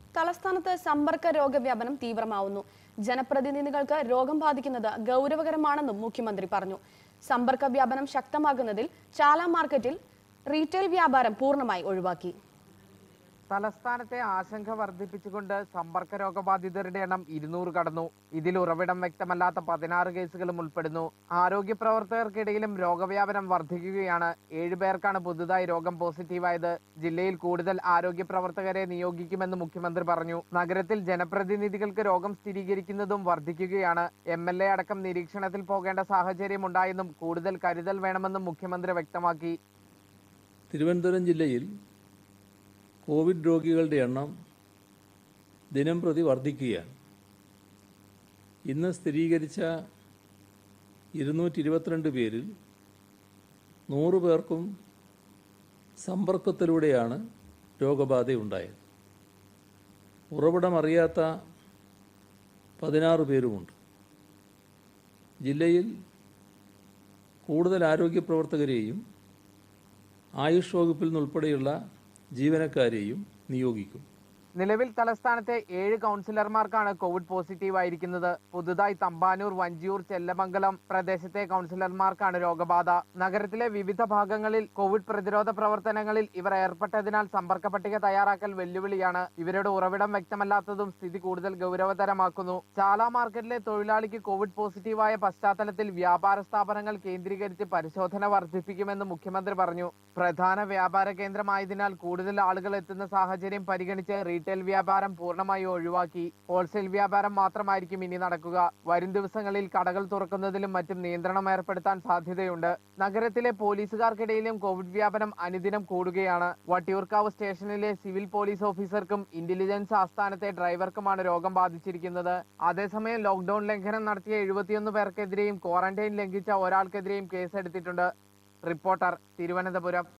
തലസ്ഥാനത്ത് സമ്പർക്ക രോഗവ്യാപനം തീവ്രമാവുന്നു ജനപ്രതിനിധികൾക്ക് രോഗം ബാധിക്കുന്നത് ഗൗരവകരമാണെന്നും മുഖ്യമന്ത്രി പറഞ്ഞു സമ്പർക്ക വ്യാപനം ശക്തമാകുന്നതിൽ ചാല മാർക്കറ്റിൽ റീറ്റെയിൽ വ്യാപാരം പൂർണ്ണമായി ഒഴിവാക്കി തലസ്ഥാനത്തെ ആശങ്ക വർദ്ധിപ്പിച്ചുകൊണ്ട് സമ്പർക്ക രോഗബാധിതരുടെ എണ്ണം ഇരുന്നൂറ് കടന്നു ഇതിൽ ഉറവിടം വ്യക്തമല്ലാത്ത പതിനാറ് കേസുകളും ഉൾപ്പെടുന്നു ആരോഗ്യ പ്രവർത്തകർക്കിടയിലും രോഗവ്യാപനം വർദ്ധിക്കുകയാണ് ഏഴുപേർക്കാണ് പുതുതായി രോഗം പോസിറ്റീവായത് ജില്ലയിൽ കൂടുതൽ ആരോഗ്യ പ്രവർത്തകരെ നിയോഗിക്കുമെന്ന് മുഖ്യമന്ത്രി പറഞ്ഞു നഗരത്തിൽ ജനപ്രതിനിധികൾക്ക് രോഗം സ്ഥിരീകരിക്കുന്നതും വർദ്ധിക്കുകയാണ് എം എൽ എ അടക്കം നിരീക്ഷണത്തിൽ പോകേണ്ട സാഹചര്യം ഉണ്ടായെന്നും കൂടുതൽ കരുതൽ വേണമെന്നും മുഖ്യമന്ത്രി വ്യക്തമാക്കി തിരുവനന്തപുരം ജില്ലയിൽ കോവിഡ് രോഗികളുടെ എണ്ണം ദിനം പ്രതി വർദ്ധിക്കുകയാണ് ഇന്ന് സ്ഥിരീകരിച്ച ഇരുന്നൂറ്റി ഇരുപത്തിരണ്ട് പേരിൽ നൂറ് പേർക്കും സമ്പർക്കത്തിലൂടെയാണ് രോഗബാധയുണ്ടായത് ഉറവിടം അറിയാത്ത പതിനാറ് പേരുമുണ്ട് ജില്ലയിൽ കൂടുതൽ ആരോഗ്യ പ്രവർത്തകരെയും ആയുഷ് വകുപ്പിൽ നിന്നുൾപ്പെടെയുള്ള ജീവനക്കാരെയും നിയോഗിക്കും നിലവിൽ തലസ്ഥാനത്തെ ഏഴ് കൗൺസിലർമാർക്കാണ് കോവിഡ് പോസിറ്റീവ് ആയിരിക്കുന്നത് പുതുതായി തമ്പാനൂർ വഞ്ചിയൂർ ചെല്ലമംഗലം പ്രദേശത്തെ കൗൺസിലർമാർക്കാണ് രോഗബാധ നഗരത്തിലെ വിവിധ ഭാഗങ്ങളിൽ കോവിഡ് പ്രതിരോധ പ്രവർത്തനങ്ങളിൽ ഇവർ ഏർപ്പെട്ടതിനാൽ സമ്പർക്ക പട്ടിക തയ്യാറാക്കൽ വെല്ലുവിളിയാണ് ഇവരുടെ ഉറവിടം വ്യക്തമല്ലാത്തതും സ്ഥിതി കൂടുതൽ ഗൗരവതരമാക്കുന്നു ചാല മാർക്കറ്റിലെ തൊഴിലാളിക്ക് കോവിഡ് പോസിറ്റീവായ പശ്ചാത്തലത്തിൽ വ്യാപാര സ്ഥാപനങ്ങൾ കേന്ദ്രീകരിച്ച് പരിശോധന വർദ്ധിപ്പിക്കുമെന്ന് മുഖ്യമന്ത്രി പറഞ്ഞു പ്രധാന വ്യാപാര കേന്ദ്രമായതിനാൽ കൂടുതൽ ആളുകൾ എത്തുന്ന സാഹചര്യം പരിഗണിച്ച് റീറ്റെയിൽ വ്യാപാരം പൂർണ്ണമായി ഒഴിവാക്കി ഹോൾസെയിൽ വ്യാപാരം മാത്രമായിരിക്കും ഇനി നടക്കുക വരും ദിവസങ്ങളിൽ കടകൾ തുറക്കുന്നതിലും മറ്റും നിയന്ത്രണം ഏർപ്പെടുത്താൻ സാധ്യതയുണ്ട് നഗരത്തിലെ പോലീസുകാർക്കിടയിലും കോവിഡ് വ്യാപനം അനുദിനം കൂടുകയാണ് വട്ടിയൂർക്കാവ് സ്റ്റേഷനിലെ സിവിൽ പോലീസ് ഓഫീസർക്കും ഇന്റലിജൻസ് ആസ്ഥാനത്തെ ഡ്രൈവർക്കുമാണ് രോഗം ബാധിച്ചിരിക്കുന്നത് അതേസമയം ലോക്ഡൌൺ ലംഘനം നടത്തിയ എഴുപത്തിയൊന്ന് പേർക്കെതിരെയും ക്വാറന്റൈൻ ലംഘിച്ച ഒരാൾക്കെതിരെയും കേസെടുത്തിട്ടുണ്ട് റിപ്പോർട്ടർ തിരുവനന്തപുരം